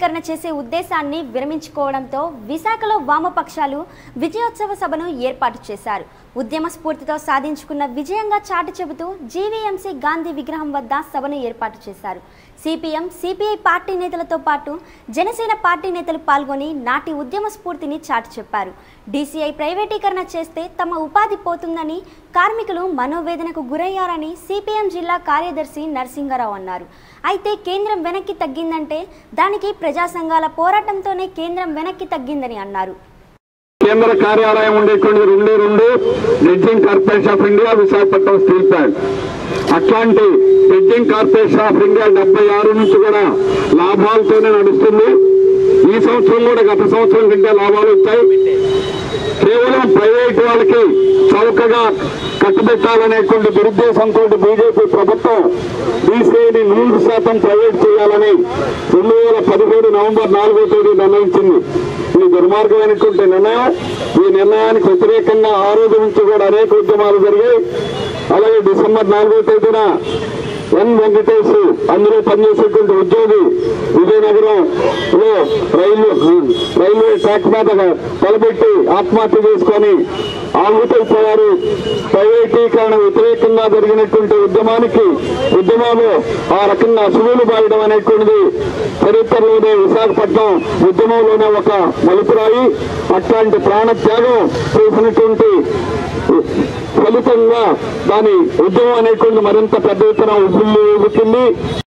ప్రైవేటీకరణ చేసే ఉద్దేశాన్ని విరమించుకోవడంతో విశాఖలో వామపక్షాలు విజయోత్సవ సభను ఏర్పాటు చేశారు ఉద్యమ స్ఫూర్తితో సాధించుకున్న విజయంగా చాటి చెబుతూ జీవీఎంసీ గాంధీ విగ్రహం వద్ద సభను ఏర్పాటు చేశారు సిపిఎం సిపిఐ పార్టీ నేతలతో పాటు జనసేన పార్టీ నేతలు పాల్గొని నాటి ఉద్యమ స్ఫూర్తిని చాటి చెప్పారు డీసీఐ ప్రైవేటీకరణ చేస్తే తమ ఉపాధి పోతుందని కార్మికులు మనోవేదనకు గురయ్యారని సిపిఎం జిల్లా కార్యదర్శి నరసింహారావు అన్నారు అయితే కేంద్రం వెనక్కి తగ్గిందంటే దానికి ప్రజా సంఘాల పోరాటంతోనే కేంద్రం వెనక్కి తగ్గిందని అన్నారు కేంద్ర కార్యాలయం ఉండేటువంటి రెండే రెండు dredging corporation of India Visakhapatnam steel plant అట్లాంటి డ్రెడ్జింగ్ కార్పొరేషన్ ఆఫ్ ఇండియా డెబ్బై ఆరు నుంచి కూడా లాభాలతోనే నడుస్తుంది ఈ సంవత్సరం కూడా గత సంవత్సరం కంటే లాభాలు వచ్చాయి కేవలం ప్రైవేట్ వాళ్ళకి చౌకగా కట్టుబెట్టాలనేటువంటి దురుద్దేశంతో బీజేపీ ప్రభుత్వం బీసీఐని నూరు శాతం ప్రైవేట్ చేయాలని రెండు వేల పదిహేడు నవంబర్ నాలుగో తేదీ నిర్ణయించింది ఈ దుర్మార్గమైనటువంటి నిర్ణయం ఈ నిర్ణయానికి వ్యతిరేకంగా ఆ రోజు నుంచి కూడా అనేక ఉద్యమాలు జరిగాయి అలాగే డిసెంబర్ నాలుగో తేదీన ఎన్ వెంకటేష్ అందులో పనిచేసేటువంటి ఉద్యోగి విజయనగరం లో రైలు రైల్వే ట్రాక్ మీద తలపెట్టి ఆత్మహత్య చేసుకొని ఆహుతైపోయారు ప్రైవేటీకరణ వ్యతిరేకంగా జరిగినటువంటి ఉద్యమానికి ఉద్యమంలో ఆ రకంగా అసువులు బాయడం అనేటువంటిది చరిత్రలోనే విశాఖపట్నం ఉద్యమంలోనే ఒక మలుపురాయి అట్లాంటి ప్రాణత్యాగం చేసినటువంటి ఫలితంగా దాని ఉద్యమం అనేటువంటి మరింత పెద్ద ఎత్తున ఉబ్బిల్లి ఊగుతుంది